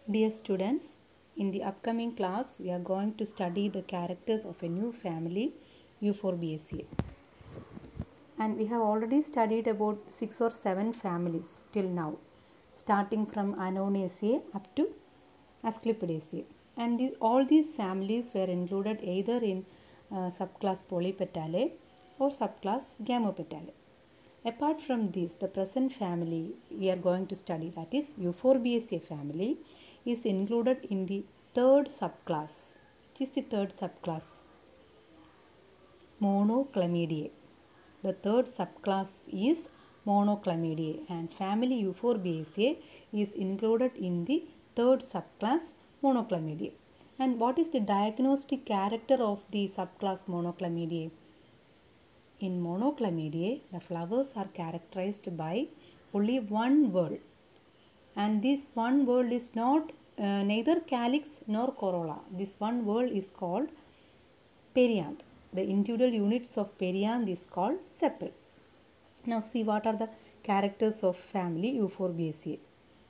Dear students, in the upcoming class, we are going to study the characters of a new family, Euphorbiaceae. And we have already studied about six or seven families till now, starting from Anonaceae up to Asclepidaceae. And these, all these families were included either in uh, subclass Polypetalae or subclass Gamopetalae. Apart from this, the present family we are going to study, that is Euphorbiaceae family, is included in the third subclass. Which is the third subclass? Monoclamidae. The third subclass is Monoclamidae and family Euphorbiaceae is included in the third subclass Monoclamidae. And what is the diagnostic character of the subclass Monoclamidae? In monoclamidae, the flowers are characterized by only one whorl, and this one whorl is not uh, neither calyx nor corolla. This one whorl is called perianth. The individual units of perianth is called sepals. Now see what are the characters of family Euphorbiaceae.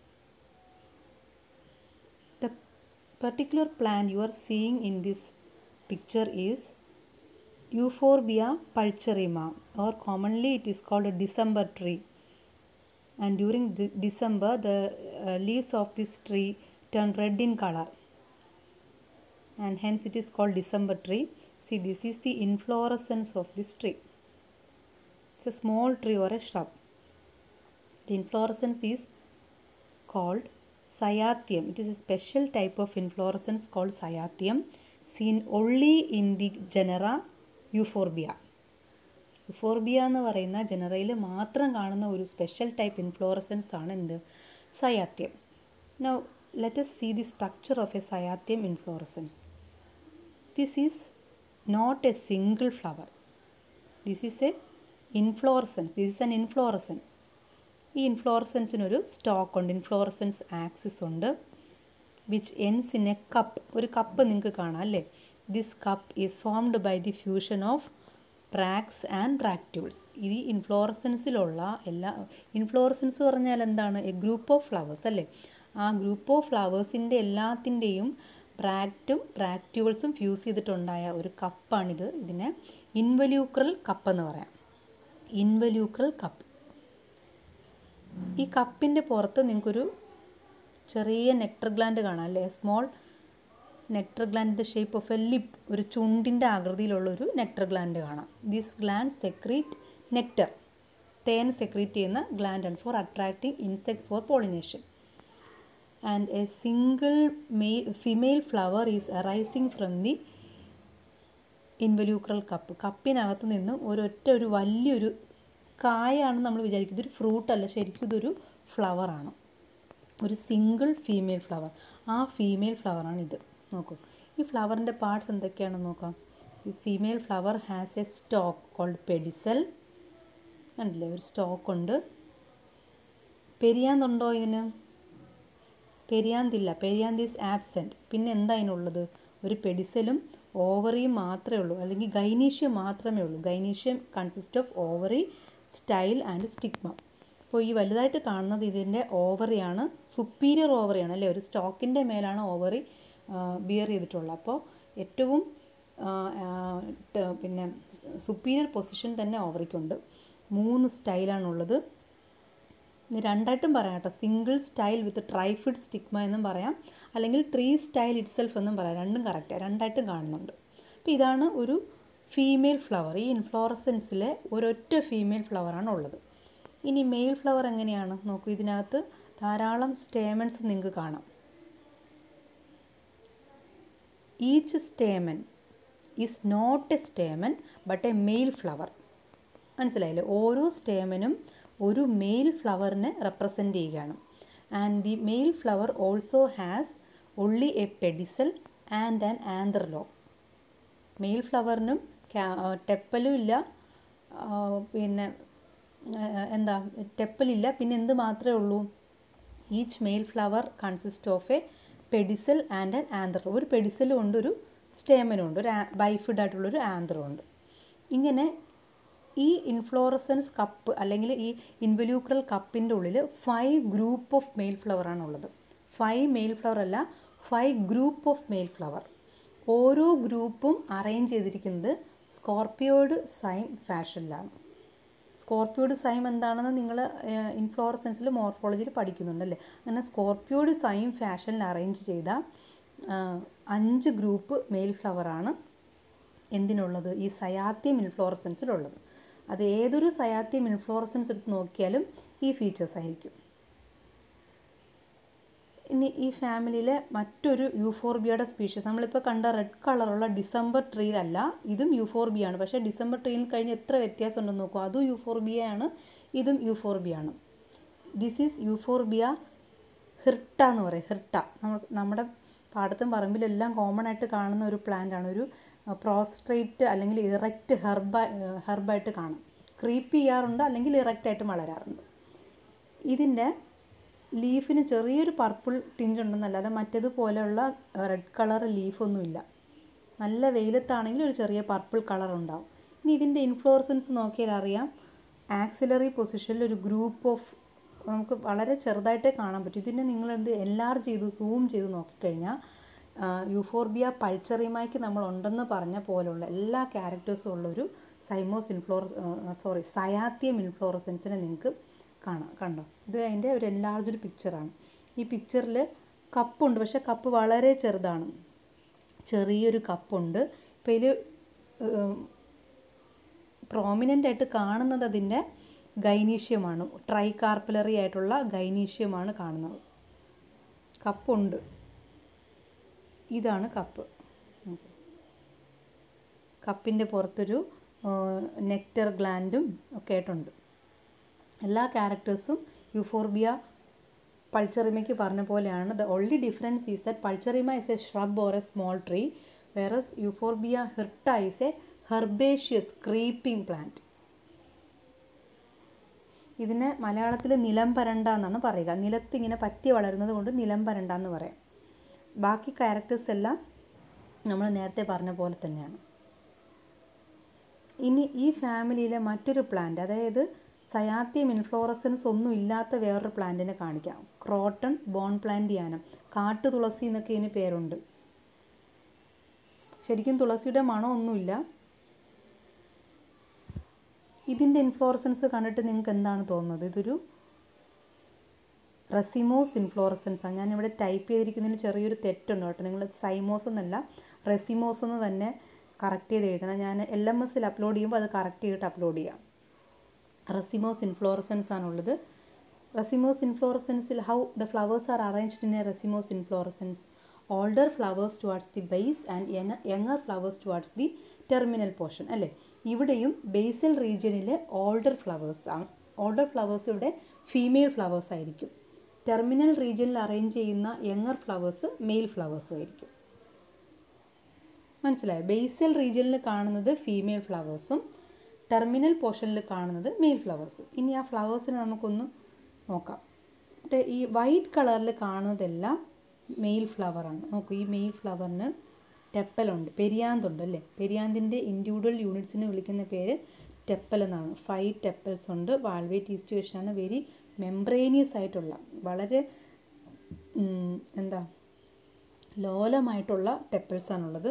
The particular plant you are seeing in this picture is Euphorbia pulcherrima or commonly it is called a December tree. And during de- December, the uh, leaves of this tree turn red in color. And hence it is called December tree. See, this is the inflorescence of this tree. It's a small tree or a shrub. The inflorescence is called cyathium. It is a special type of inflorescence called cyathium seen only in the genera Euphorbia Euphorbia എന്ന് പറയുന്ന ജനറയിൽ മാത്രം കാണുന്ന ഒരു special type inflorescence ആണ് എന്ത് cyathium now let's see the structure of a cyathium inflorescence this is not a single flower this is a inflorescence this is an inflorescence ഈ ഇൻഫ്ലോറസൻസിനൊരു stalk ഉണ്ട് ഇൻഫ്ലോറസൻസ് ആക്സിസ് ഉണ്ട് which ends in a cup ഒരു cup നിങ്ങൾക്ക് കാണാം അല്ലേ this cup is formed by the fusion of bracts and bracteoles ഈ ഇൻഫ്ലോറസൻസിലുള്ള എല്ലാ ഇൻഫ്ലോറസൻസ് പറഞ്ഞാൽ എന്താണ് എ ഗ്രൂപ്പ് ഓഫ് ഫ്ലവേഴ്സ് അല്ലേ ആ ഗ്രൂപ്പ് ഓഫ് ഫ്ലവേഴ്സിൻ്റെ എല്ലാത്തിൻ്റെയും ബ്രാക്റ്റും ബ്രാക്ട്യൂൾസും ഫ്യൂസ് ചെയ്തിട്ടുണ്ടായ ഒരു കപ്പാണിത് ഇതിനെ ഇൻവല്യൂക്രൽ കപ്പ് എന്ന് പറയാം ഇൻവല്യൂക്രൽ കപ്പ് ഈ കപ്പിൻ്റെ പുറത്ത് നിങ്ങൾക്കൊരു ചെറിയ നെക്ടർ ഗ്ലാൻഡ് കാണാം അല്ലേ small nectar gland the shape of a lip ഒരു ചുണ്ടിൻ്റെ ആകൃതിയിലുള്ള ഒരു നെക്ടർ ഗ്ലാൻഡ് കാണാം ദിസ് ഗ്ലാൻഡ് സെക്രീറ്റ് നെക്ടർ തേൻ സെക്രീറ്റ് ചെയ്യുന്ന ഗ്ലാൻഡ് ആണ് for attracting insect for pollination and a single male female flower is arising from the involucral cup കപ്പിനകത്ത് നിന്നും ഒരൊറ്റ ഒരു വലിയൊരു കായാണെന്ന് നമ്മൾ വിചാരിക്കുന്നത് ഒരു ഫ്രൂട്ട് അല്ല ശരിക്കും ഇതൊരു ഫ്ലവറാണ് ഒരു സിംഗിൾ ഫീമെയിൽ ഫ്ലവർ ആ ഫീമെയിൽ ഫ്ലവറാണ് ഇത് നോക്കൂ ഈ ഫ്ലവറിൻ്റെ പാർട്സ് എന്തൊക്കെയാണെന്ന് നോക്കാം this female flower has a stalk called pedicel കണ്ടില്ലേ ഒരു സ്റ്റോക്ക് ഉണ്ട് പെരിയാന്തുണ്ടോ ഇതിന് പെരിയാന്തില്ല പെരിയാന്ത് ഈസ് ആബ്സെൻറ്റ് പിന്നെ എന്താ അതിനുള്ളത് ഒരു പെഡിസലും ഓവറിയും മാത്രമേ ഉള്ളൂ അല്ലെങ്കിൽ ഗൈനീഷ്യം മാത്രമേ ഉള്ളൂ gynoecium consist of ovary style and stigma അപ്പോൾ ഈ വലുതായിട്ട് കാണുന്നത് ഇതിൻ്റെ ഓവറിയാണ് സുപ്പീരിയർ ഓവറിയാണ് അല്ലേ ഒരു സ്റ്റോക്കിൻ്റെ മേലാണ് ഓവറി ബിയർ ചെയ്തിട്ടുള്ളത് അപ്പോൾ ഏറ്റവും പിന്നെ സുപ്പീരിയർ പൊസിഷൻ തന്നെ ഓവറിക്കുണ്ട് മൂന്ന് സ്റ്റൈലാണുള്ളത് രണ്ടായിട്ടും പറയാം കേട്ടോ single style with trifid stigma എന്നും പറയാം അല്ലെങ്കിൽ ത്രീ സ്റ്റൈൽ ഇറ്റ് സെൽഫ് എന്നും പറയാം രണ്ടും കറക്റ്റ് രണ്ടായിട്ടും കാണുന്നുണ്ട് അപ്പോൾ ഇതാണ് ഒരു ഫീമെയിൽ ഫ്ലവർ ഈ ഇൻഫ്ലോറസൻസിലെ ഒരൊറ്റ ഫീമെയിൽ ഫ്ലവറാണ് ഉള്ളത് ഇനി മെയിൽ ഫ്ലവർ എങ്ങനെയാണ് നോക്കൂ ഇതിനകത്ത് ധാരാളം സ്റ്റേമൻസ് നിങ്ങൾക്ക് കാണാം each stamen is not a stamen but a male flower മനസ്സിലായില്ലേ ഓരോ സ്റ്റേമനും ഒരു മെയിൽ ഫ്ലവറിനെ റെപ്രസെൻ്റ് ചെയ്യുകയാണ് and the male flower also has only a pedicel and an ആന്തർലോ മെയിൽ ഫ്ലവറിനും ടെപ്പലും ഇല്ല പിന്നെ എന്താ ടെപ്പലില്ല പിന്നെ എന്ത് മാത്രമേ ഉള്ളൂ each male flower consist of a pedicel and an anther ഒരു പെഡിസലും ഉണ്ട് ഒരു സ്റ്റേമനും ഉണ്ട് ഒരു ബൈഫിഡ് ആയിട്ടുള്ളൊരു ആന്തറും ഉണ്ട് ഇങ്ങനെ ഈ ഇൻഫ്ലോറസൻസ് കപ്പ് അല്ലെങ്കിൽ ഈ ഇൻവല്യൂക്രൽ കപ്പിൻ്റെ ഉള്ളിൽ five group of male flower ആണുള്ളത് ഫൈവ് മെയിൽ ഫ്ലവർ അല്ല five group of male flower ഓരോ ഗ്രൂപ്പും അറേഞ്ച് ചെയ്തിരിക്കുന്നത് സ്കോർപ്പിയോഡ് സൈൻ ഫാഷനിലാണ് സ്കോർപ്പിയോഡ് സൈം എന്താണെന്ന് നിങ്ങൾ ഇൻഫ്ലോറസൻസിൽ മോർഫോളജിയിൽ പഠിക്കുന്നുണ്ടല്ലേ അങ്ങനെ സ്കോർപ്പിയോഡ് സൈം ഫാഷനിൽ അറേഞ്ച് ചെയ്ത അഞ്ച് ഗ്രൂപ്പ് മെയിൽ ഫ്ലവറാണ് എന്തിനുള്ളത് ഈ സയാത്യം ഇൻഫ്ലോറസൻസിലുള്ളത് അത് ഏതൊരു സയാത്യം ഇൻഫ്ലോറസൻസ് എടുത്ത് നോക്കിയാലും ഈ ഫീച്ചേഴ്സ് ആയിരിക്കും ഇനി ഈ ഫാമിലിയിലെ മറ്റൊരു യൂഫോർബിയയുടെ സ്പീഷീസ് നമ്മളിപ്പോൾ കണ്ട റെഡ് കളറുള്ള ഡിസംബർ ട്രീ അല്ല ഇതും യൂഫോർബിയാണ് പക്ഷേ ഡിസംബർ ട്രീയിൽ കഴിഞ്ഞ് എത്ര വ്യത്യാസം ഉണ്ടെന്ന് നോക്കൂ അതും യൂഫോർബിയയാണ് ഇതും യൂഫോർബിയാണ് ദിസ് ഈസ് യൂഫോർബിയ ഹിർട്ട എന്ന് പറയും ഹിർട്ട നമ്മൾ നമ്മുടെ പാടത്തും പറമ്പിലെല്ലാം കോമൺ ആയിട്ട് കാണുന്ന ഒരു പ്ലാന്റ് ആണ് ഒരു പ്രോസ്ട്രേറ്റ് അല്ലെങ്കിൽ ഇറക്റ്റ് ഹെർബ ഹെർബായിട്ട് കാണും ക്രീപ്പ് ചെയ്യാറുണ്ട് അല്ലെങ്കിൽ ഇറക്റ്റ് ആയിട്ട് വളരാറുണ്ട് ഇതിൻ്റെ ലീഫിന് ചെറിയൊരു പർപ്പിൾ ടിഞ്ച് ഉണ്ടെന്നല്ലാതെ മറ്റേതുപോലെയുള്ള റെഡ് കളർ ലീഫൊന്നുമില്ല നല്ല വെയിലത്താണെങ്കിൽ ഒരു ചെറിയ പർപ്പിൾ കളർ ഉണ്ടാവും ഇനി ഇതിൻ്റെ ഇൻഫ്ലോറസൻസ് നോക്കിയാൽ അറിയാം ആക്സിലറി പൊസിഷനിൽ ഒരു ഗ്രൂപ്പ് ഓഫ് നമുക്ക് വളരെ ചെറുതായിട്ടേ കാണാൻ പറ്റും ഇതിനെ നിങ്ങൾ എന്ത് എല്ലാർ ചെയ്ത് സൂം ചെയ്ത് നോക്കിക്കഴിഞ്ഞാൽ യൂഫോർബിയ പൾച്ചറിമായ്ക്ക് നമ്മൾ ഉണ്ടെന്ന് പറഞ്ഞ പോലുള്ള എല്ലാ ക്യാരക്ടേഴ്സും ഉള്ളൊരു സൈമോസ് ഇൻഫ്ലോറ സോറി സയാത്തിയം ഇൻഫ്ലോറസൻസിനെ നിങ്ങൾക്ക് കാണാം കണ്ടോ ഇത് അതിൻ്റെ ഒരു എൻലാർജ്ഡ് പിക്ചറാണ് ഈ പിക്ചറിൽ കപ്പുണ്ട് പക്ഷേ കപ്പ് വളരെ ചെറുതാണ് ചെറിയൊരു കപ്പുണ്ട് ഇപ്പോൾ ഇതിൽ പ്രോമിനൻ്റ് ആയിട്ട് കാണുന്നത് അതിൻ്റെ ഗൈനീഷ്യമാണ് ട്രൈ കാർപ്പലറി ആയിട്ടുള്ള ഗൈനീഷ്യമാണ് കാണുന്നത് കപ്പുണ്ട് ഇതാണ് കപ്പ് കപ്പിൻ്റെ പുറത്തൊരു നെക്ടർ ഗ്ലാൻഡും ഒക്കെ ആയിട്ടുണ്ട് എല്ലാ ക്യാരക്ടേഴ്സും യൂഫോർബിയ പൾച്ചറിമയ്ക്ക് പറഞ്ഞ പോലെയാണ് the only difference is that pulcherrima is a shrub or a small tree whereas Euphorbia hirta is a herbaceous creeping plant ഇതിന് മലയാളത്തിൽ നിലം പരണ്ട എന്നാണ് പറയുക നിലത്ത് ഇങ്ങനെ പറ്റി വളരുന്നത് കൊണ്ട് നിലം പരണ്ട എന്ന് പറയാം ബാക്കി ക്യാരക്ടേഴ്സ് എല്ലാം നമ്മൾ നേരത്തെ പറഞ്ഞ പോലെ തന്നെയാണ് ഇനി ഈ ഫാമിലിയിലെ മറ്റൊരു പ്ലാന്റ് അതായത് സയാത്തിയം ഇൻഫ്ലോറസൻസ് ഒന്നും ഇല്ലാത്ത വേറൊരു പ്ലാന്റിനെ കാണിക്കാം ക്രോട്ടൺ ബോൺ പ്ലാന്റിയാനം കാട്ടു തുളസി എന്നൊക്കെ ഇതിന് പേരുണ്ട് ശരിക്കും തുളസിയുടെ മണമൊന്നുമില്ല ഇതിൻ്റെ ഇൻഫ്ലോറസൻസ് കണ്ടിട്ട് നിങ്ങൾക്ക് എന്താണ് തോന്നുന്നത് ഇതൊരു റെസിമോസ് ഇൻഫ്ലോറസൻസ് ആണ് ഞാനിവിടെ ടൈപ്പ് ചെയ്തിരിക്കുന്നതിന് ചെറിയൊരു തെറ്റുണ്ട് കേട്ടോ നിങ്ങൾ സൈമോസ് എന്നല്ല റെസിമോസ് എന്ന് തന്നെ കറക്റ്റ് ചെയ്ത് എഴുതണം ഞാൻ എൽ എം എസിൽ അപ്ലോഡ് ചെയ്യുമ്പോൾ അത് കറക്റ്റ് ചെയ്തിട്ട് അപ്ലോഡ് ചെയ്യാം റെസിമോസ് ഇൻഫ്ലോറസൻസ് ആണുള്ളത് റെസിമോസ് ഇൻഫ്ലോറസൻസിൽ how the flowers are arranged in a racemose inflorescence older flowers towards the base and younger flowers towards the terminal portion അല്ലേ ഇവിടെയും ബേസൽ റീജിയനിലെ ഓൾഡർ ഫ്ലവേഴ്സ് ആണ് ഓൾഡർ ഫ്ലവേഴ്സ് ഇവിടെ female flowers ആയിരിക്കും terminal റീജിയനിൽ arrange ചെയ്യുന്ന younger flowers male ഫ്ലവേഴ്സും ആയിരിക്കും മനസ്സിലായോ ബേസൽ റീജിയനിൽ കാണുന്നത് ഫീമെയിൽ ഫ്ലവേഴ്സും ടെർമിനൽ പോർഷനിൽ കാണുന്നത് മെയിൽ ഫ്ലവേഴ്സ് ഇനി ആ ഫ്ലവേഴ്സിനെ നമുക്കൊന്ന് നോക്കാം എന്നിട്ട് ഈ വൈറ്റ് കളറിൽ കാണുന്നതെല്ലാം മെയിൽ ഫ്ലവറാണ് നോക്കൂ ഈ മെയിൽ ഫ്ലവറിന് ടെപ്പലുണ്ട് പെരിയാന്തുണ്ട് അല്ലേ പെരിയാന്തിൻ്റെ ഇൻഡിവിജ്വൽ യൂണിറ്റ്സിനെ വിളിക്കുന്ന പേര് ടെപ്പൽ എന്നാണ് ഫൈവ് ടെപ്പൽസ് ഉണ്ട് വാൽവേറ്റ് ഈസ്റ്റുവേഷനാണ് വെരി മെംബ്രേനിയസ് ആയിട്ടുള്ള വളരെ എന്താ ലോലമായിട്ടുള്ള ടെപ്പിൾസാണുള്ളത്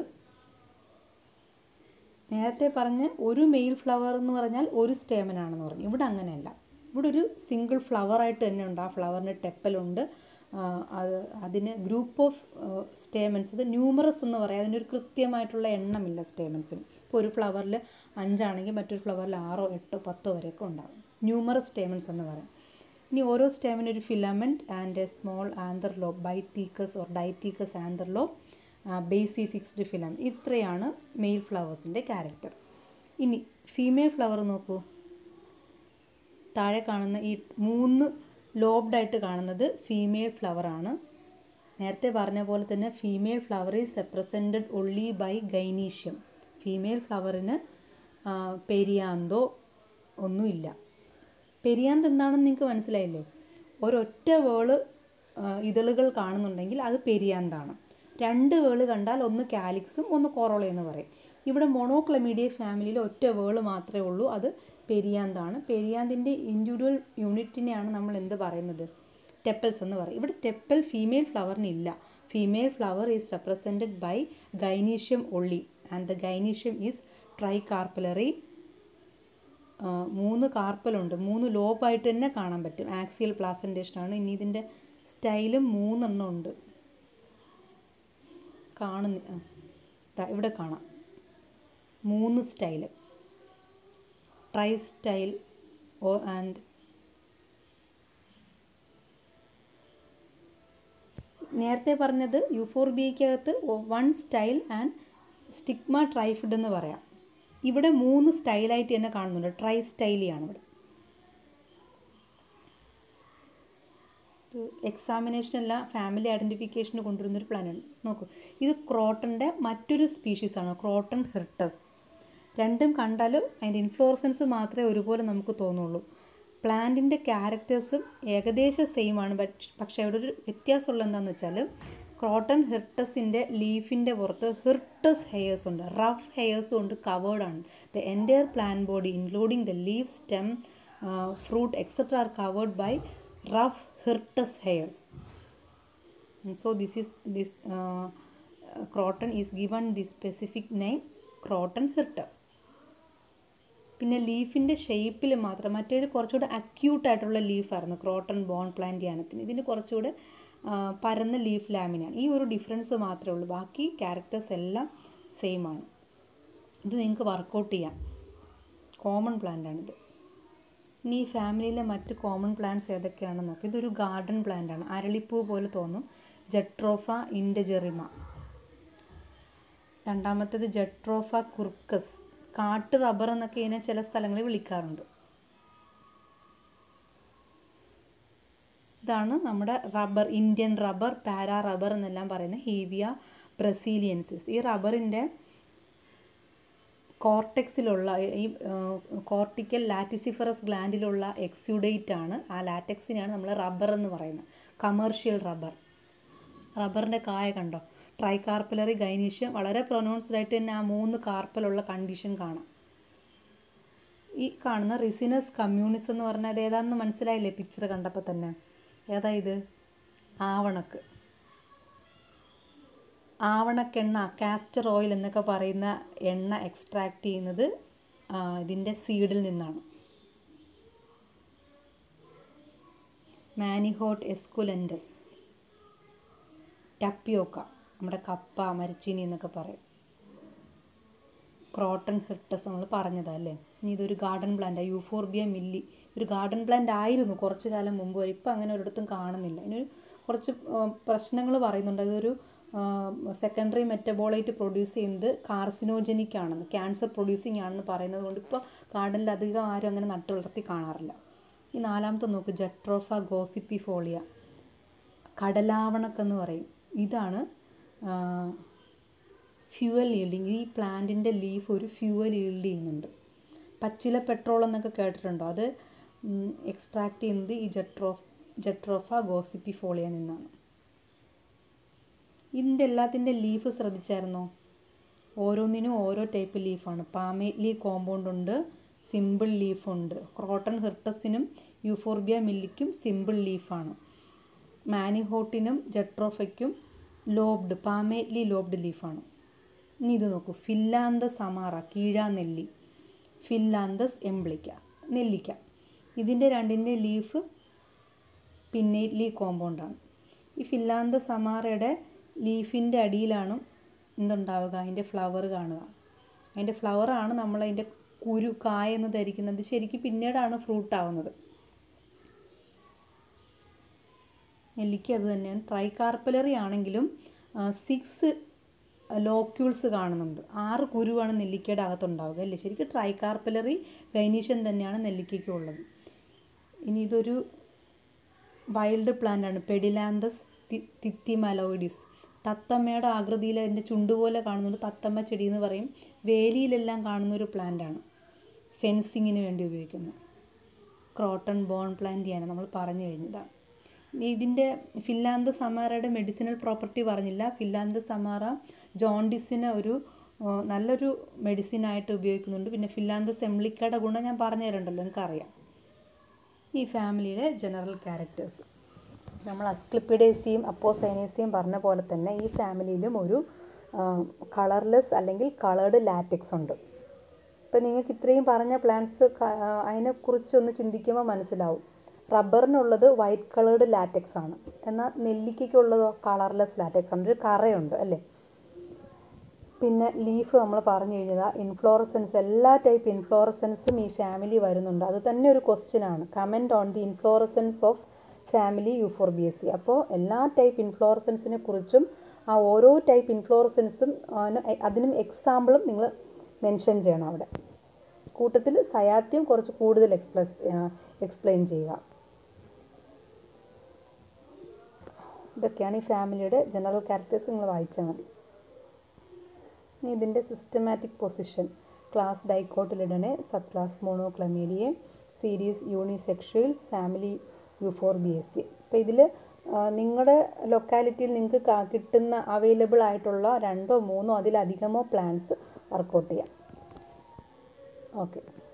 നേരത്തെ പറഞ്ഞ് ഒരു മെയിൽ ഫ്ലവർ എന്ന് പറഞ്ഞാൽ ഒരു സ്റ്റേമൻ ആണെന്ന് പറഞ്ഞു ഇവിടെ അങ്ങനെയല്ല ഇവിടെ ഒരു സിംഗിൾ ഫ്ലവറായിട്ട് തന്നെ ഉണ്ട് ആ ഫ്ലവറിന് ടെപ്പലുണ്ട് അത് അതിന് ഗ്രൂപ്പ് ഓഫ് സ്റ്റേമൻസ് അത് ന്യൂമറസ് എന്ന് പറയാം അതിനൊരു കൃത്യമായിട്ടുള്ള എണ്ണമില്ല സ്റ്റേമൻസിന് ഇപ്പോൾ ഒരു ഫ്ലവറിൽ അഞ്ചാണെങ്കിൽ മറ്റൊരു ഫ്ലവറിൽ ആറോ എട്ടോ പത്തോ വരെയൊക്കെ ഉണ്ടാകും ന്യൂമറസ് സ്റ്റേമൻസ് എന്ന് പറയാം ഇനി ഓരോ സ്റ്റേമിന് ഒരു filament and a small anther lobe bithecous or dithecous anther lobe basifixed ഫിലം ഇത്രയാണ് മെയിൽ ഫ്ലവേഴ്സിൻ്റെ ക്യാരക്ടർ ഇനി ഫീമെയിൽ ഫ്ലവർ നോക്കൂ താഴെ കാണുന്ന ഈ മൂന്ന് ലോബ്ഡായിട്ട് കാണുന്നത് ഫീമെയിൽ ഫ്ലവറാണ് നേരത്തെ പറഞ്ഞ പോലെ തന്നെ female flower is represented only by gynoecium female ഫ്ലവറിന് പെരിയാന്തോ ഒന്നുമില്ല പെരിയാന്ത് എന്താണെന്ന് നിങ്ങൾക്ക് മനസ്സിലായില്ലേ ഒരൊറ്റ വേള് ഇതളുകൾ കാണുന്നുണ്ടെങ്കിൽ അത് പെരിയാന്താണ് രണ്ട് വേള് കണ്ടാൽ ഒന്ന് കാലിക്സും ഒന്ന് കൊറോള എന്ന് പറയും ഇവിടെ മൊണോക്ലമീഡിയ ഫാമിലിയിൽ ഒറ്റ വേള് മാത്രമേ ഉള്ളൂ അത് പെരിയാന്താണ് പെരിയാന്തിൻ്റെ ഇൻഡിവിജ്വൽ യൂണിറ്റിനെയാണ് നമ്മൾ എന്ത് പറയുന്നത് ടെപ്പൽസ് എന്ന് പറയും ഇവിടെ ടെപ്പൽ ഫീമെയിൽ ഫ്ലവറിനില്ല female flower is represented by gynoecium only and the gynoecium is tricarpellary മൂന്ന് കാർപ്പലുണ്ട് മൂന്ന് ലോബായിട്ട് തന്നെ കാണാൻ പറ്റും ആക്സിയൽ പ്ലാസൻറ്റേഷനാണ് ഇനി ഇതിൻ്റെ സ്റ്റൈലും മൂന്നെണ്ണം ഉണ്ട് കാണുന്ന ഇവിടെ കാണാം മൂന്ന് സ്റ്റൈല് ട്രൈ സ്റ്റൈൽ ഓ ആൻഡ് നേരത്തെ പറഞ്ഞത് യുഫോർബിയക്കകത്ത് one style and stigma trifid എന്ന് പറയാം ഇവിടെ മൂന്ന് സ്റ്റൈലായിട്ട് തന്നെ കാണുന്നുണ്ട് ട്രൈ സ്റ്റൈലിയാണ് ഇവിടെ എക്സാമിനേഷനല്ല ഫാമിലി ഐഡൻറ്റിഫിക്കേഷന് കൊണ്ടുവരുന്നൊരു പ്ലാനാണ് നോക്കൂ ഇത് ക്രോട്ടൻ്റെ മറ്റൊരു സ്പീഷീസാണ് ക്രോട്ടൺ ഹിർട്ടസ് രണ്ടും കണ്ടാലും അതിൻ്റെ ഇൻഫ്ലോറസൻസ് മാത്രമേ ഒരുപോലെ നമുക്ക് തോന്നുള്ളൂ പ്ലാന്റിൻ്റെ ക്യാരക്ടേഴ്സും ഏകദേശം സെയിം ആണ് പക്ഷേ അവിടെ ഒരു വ്യത്യാസമുള്ള എന്താണെന്ന് വെച്ചാൽ ക്രോട്ടൺ ഹിർട്ടസിൻ്റെ ലീഫിൻ്റെ പുറത്ത് ഹിർട്ടസ് ഹെയർസ് ഉണ്ട് റഫ് ഹെയർസ് കൊണ്ട് കവേർഡ് ആണ് the entire plant body including the leaf stem fruit etcetera are covered by rough hirtus hairs so this is this Croton is given the specific name Croton hirtus പിന്നെ ലീഫിൻ്റെ ഷേപ്പിൽ മാത്രം മറ്റേത് കുറച്ചുകൂടെ അക്യൂട്ടായിട്ടുള്ള ലീഫായിരുന്നു ക്രോട്ടൺ ബോൺ പ്ലാന്റ് ധ്യാനത്തിന് ഇതിന് കുറച്ചുകൂടെ പരന്ന ലീഫ് ലാമിനാണ് ഈ ഒരു ഡിഫറൻസ് മാത്രമേ ഉള്ളൂ ബാക്കി ക്യാരക്ടേഴ്സ് എല്ലാം സെയിം ആണ് ഇത് നിങ്ങൾക്ക് വർക്കൗട്ട് ചെയ്യാം കോമൺ പ്ലാന്റ് ആണിത് ഇനി ഈ ഫാമിലിയിലെ മറ്റ് കോമൺ പ്ലാന്റ്സ് ഏതൊക്കെയാണെന്ന് നോക്കാം ഇതൊരു ഗാർഡൻ പ്ലാന്റ് ആണ് അരളിപ്പൂ പോലെ തോന്നും ജട്രോഫ ഇൻഡജെറിമ രണ്ടാമത്തേത് ജട്രോഫ കുർക്കസ് കാട്ട് റബ്ബർ എന്നൊക്കെ ഇതിനെ ചില സ്ഥലങ്ങളിൽ വിളിക്കാറുണ്ട് ഇതാണ് നമ്മുടെ rubber Indian rubber para rubber എന്നെല്ലാം പറയുന്ന ഹീവിയ ബ്രസീലിയൻസിസ് ഈ റബ്ബറിൻ്റെ കോർട്ടെക്സിലുള്ള ഈ കോർട്ടിക്കൽ ലാറ്റിസിഫറസ് ഗ്ലാൻഡിലുള്ള എക്സ്യുഡേറ്റ് ആണ് ആ ലാറ്റക്സിനെയാണ് നമ്മൾ റബ്ബർ എന്ന് പറയുന്നത് കമേർഷ്യൽ റബ്ബർ റബ്ബറിൻ്റെ കായ കണ്ടോ ട്രൈ കാർപ്പലറി ഗൈനീഷ്യം വളരെ പ്രൊനൗൺസ്ഡ് ആയിട്ട് തന്നെ ആ മൂന്ന് കാർപ്പലുള്ള കണ്ടീഷൻ കാണാം ഈ കാണുന്ന റിസിനസ് കമ്മ്യൂണിസ് എന്ന് പറഞ്ഞാൽ ഇത് ഏതാണെന്ന് മനസ്സിലായില്ലേ പിക്ചർ കണ്ടപ്പോൾ തന്നെ ഏതാ ഇത് ആവണക്ക് ആവണക്കെണ്ണ കാസ്റ്റർ ഓയിൽ എന്നൊക്കെ പറയുന്ന എണ്ണ എക്സ്ട്രാക്ട് ചെയ്യുന്നത് ഇതിൻ്റെ സീഡിൽ നിന്നാണ് മാനിഹോട്ട് എസ്കുലൻഡസ് ടപ്പിയോക്ക നമ്മുടെ കപ്പ മരിച്ചീനി എന്നൊക്കെ പറയും ക്രോട്ടൺ ഹിർട്ടസ് നമ്മൾ പറഞ്ഞതല്ലേ ഇനി ഇതൊരു ഗാർഡൻ പ്ലാന്റ് യൂഫോർബിയ മില്ലി ഒരു ഗാർഡൻ പ്ലാന്റ് ആയിരുന്നു കുറച്ച് കാലം മുമ്പ് വരെ ഇപ്പം അങ്ങനെ ഒരിടത്തും കാണുന്നില്ല ഇതിനൊരു കുറച്ച് പ്രശ്നങ്ങൾ പറയുന്നുണ്ട് അതൊരു സെക്കൻഡറി മെറ്റബോളൈറ്റ് പ്രൊഡ്യൂസ് ചെയ്യുന്നത് കാർസിനോജനിക് ആണെന്ന് ക്യാൻസർ പ്രൊഡ്യൂസിങ് ആണെന്ന് പറയുന്നത് കൊണ്ട് ഇപ്പോൾ ഗാർഡനിൽ അധികം ആരും അങ്ങനെ നട്ടു വളർത്തി കാണാറില്ല ഈ നാലാമത്തെ നോക്ക് ജട്രോഫ ഗോസിപ്പി ഫോളിയ കടലാവണക്കെന്ന് പറയും ഇതാണ് ഫ്യൂവൽ ഈൽഡിങ് ഈ പ്ലാന്റിൻ്റെ ലീഫ് ഒരു ഫ്യൂവൽ ഈൽഡ് ചെയ്യുന്നുണ്ട് പച്ചില പെട്രോൾ എന്നൊക്കെ കേട്ടിട്ടുണ്ടോ അത് എക്സ്ട്രാക്ട് ചെയ്യുന്നത് ഈ ജട്രോഫ് ജട്രോഫ ഗോസിപ്പി ഫോളിയ നിന്നാണ് ഇതിൻ്റെ എല്ലാത്തിൻ്റെ ലീഫ് ശ്രദ്ധിച്ചായിരുന്നോ ഓരോന്നിനും ഓരോ ടൈപ്പ് ലീഫാണ് പാമേറ്റ്ലി കോമ്പൗണ്ട് ഉണ്ട് സിമ്പിൾ ലീഫുണ്ട് ക്രോട്ടൺ ഹിർട്ടസിനും യൂഫോർബിയ മില്ലിക്കും സിമ്പിൾ ലീഫാണ് മാനിഹോട്ടിനും ജട്രോഫയ്ക്കും ലോബ്ഡ് പാമേറ്റ്ലി ലോബ്ഡ് ലീഫാണ് ഇനി ഇത് നോക്കൂ ഫില്ലാന്തസ് അമാറ കീഴാനെല്ലി ഫില്ലാന്തസ് എംബ്ലിക്ക നെല്ലിക്ക ഇതിൻ്റെ രണ്ടിൻ്റെ ലീഫ് പിന്നേറ്റ്ലി കോമ്പൗണ്ടാണ് ഈ ഫില്ലാന്തസ് അമാറയുടെ ലീഫിൻ്റെ അടിയിലാണ് എന്തുണ്ടാവുക അതിൻ്റെ ഫ്ലവർ കാണുക അതിൻ്റെ ഫ്ലവറാണ് നമ്മൾ അതിൻ്റെ കുരു കായ എന്ന് ധരിക്കുന്നത് ശരിക്കും പിന്നീടാണ് ഫ്രൂട്ട് ആവുന്നത് നെല്ലിക്ക അത് തന്നെയാണ് ട്രൈകാർപ്പലറി ആണെങ്കിലും സിക്സ് ലോക്യൂൾസ് കാണുന്നുണ്ട് ആറ് കുരുവാണ് നെല്ലിക്കയുടെ അകത്തുണ്ടാവുക അല്ലേ ശരിക്കും ട്രൈകാർപ്പലറി ഗൈനീഷ്യൻ തന്നെയാണ് നെല്ലിക്കയ്ക്ക് ഉള്ളത് ഇനി ഇതൊരു വൈൽഡ് പ്ലാന്റ് ആണ് പെഡിലാന്തസ് തിത്തിമലോയിഡിസ് തത്തമ്മയുടെ ആകൃതിയിൽ അതിൻ്റെ ചുണ്ടുപോലെ കാണുന്നുണ്ട് തത്തമ്മ ചെടി എന്ന് പറയും വേലിയിലെല്ലാം കാണുന്ന ഒരു പ്ലാന്റാണ് ഫെൻസിങ്ങിന് വേണ്ടി ഉപയോഗിക്കുന്നത് ക്രോട്ടൺ ബോൺ പ്ലാന്റിയാണ് നമ്മൾ പറഞ്ഞു കഴിഞ്ഞതാണ് ഇതിൻ്റെ ഫില്ലാന്ത സമാറയുടെ മെഡിസിനൽ പ്രോപ്പർട്ടി പറഞ്ഞില്ല ഫില്ലാന്ത സമാറ ജോണ്ടിസിന് ഒരു നല്ലൊരു മെഡിസിനായിട്ട് ഉപയോഗിക്കുന്നുണ്ട് പിന്നെ ഫില്ലാന്ത സെംലിക്കയുടെ ഗുണം ഞാൻ പറഞ്ഞു തരണ്ടല്ലോ എനിക്കറിയാം ഈ ഫാമിലിയിലെ ജനറൽ ക്യാരക്ടേഴ്സ് നമ്മൾ അസ്ക്ലിപ്പിഡേസിയും അപ്പോസൈനേസിയും പറഞ്ഞ പോലെ തന്നെ ഈ ഫാമിലിയിലും ഒരു കളർലെസ് അല്ലെങ്കിൽ കളേർഡ് ലാറ്റക്സ് ഉണ്ട് ഇപ്പം നിങ്ങൾക്ക് ഇത്രയും പറഞ്ഞ പ്ലാന്റ്സ് അതിനെക്കുറിച്ചൊന്ന് ചിന്തിക്കുമ്പോൾ മനസ്സിലാവും റബ്ബറിനുള്ളത് വൈറ്റ് കളേർഡ് ലാറ്റക്സ് ആണ് എന്നാൽ നെല്ലിക്കയ്ക്കുള്ളതോ കളർലെസ് ലാറ്റക്സ് ആണ് ഒരു കറയുണ്ട് അല്ലേ പിന്നെ ലീഫ് നമ്മൾ പറഞ്ഞു കഴിഞ്ഞാൽ ഇൻഫ്ലോറസൻസ് എല്ലാ ടൈപ്പ് ഇൻഫ്ലോറസൻസും ഈ ഫാമിലി വരുന്നുണ്ട് അത് തന്നെ ഒരു ക്വസ്റ്റ്യൻ ആണ് comment on the inflorescence of family Euphorbiaceae അപ്പോൾ എല്ലാ ടൈപ്പ് ഇൻഫ്ലോറസൻസിനെ കുറിച്ചും ആ ഓരോ ടൈപ്പ് ഇൻഫ്ലോറസൻസും അതിനും എക്സാമ്പിളും നിങ്ങൾ മെൻഷൻ ചെയ്യണം അവിടെ കൂട്ടത്തിൽ സയാത്യം കുറച്ച് കൂടുതൽ എക്സ്പ്ലസ് എക്സ്പ്ലെയിൻ ചെയ്യുക ഇതൊക്കെയാണ് ഈ ഫാമിലിയുടെ ജനറൽ ക്യാരക്ടേഴ്സ് നിങ്ങൾ വായിച്ചാൽ മതി ഇനി ഇതിൻ്റെ systematic position class Dicotyledonae subclass Monochlamydeae series Unisexuales family Euphorbiaceae അപ്പോൾ ഇതിൽ നിങ്ങളുടെ ലൊക്കാലിറ്റിയിൽ നിങ്ങൾക്ക് കിട്ടുന്ന അവൈലബിൾ ആയിട്ടുള്ള രണ്ടോ മൂന്നോ അതിലധികമോ പ്ലാൻസ് വർക്കൗട്ട് ചെയ്യാം ഓക്കെ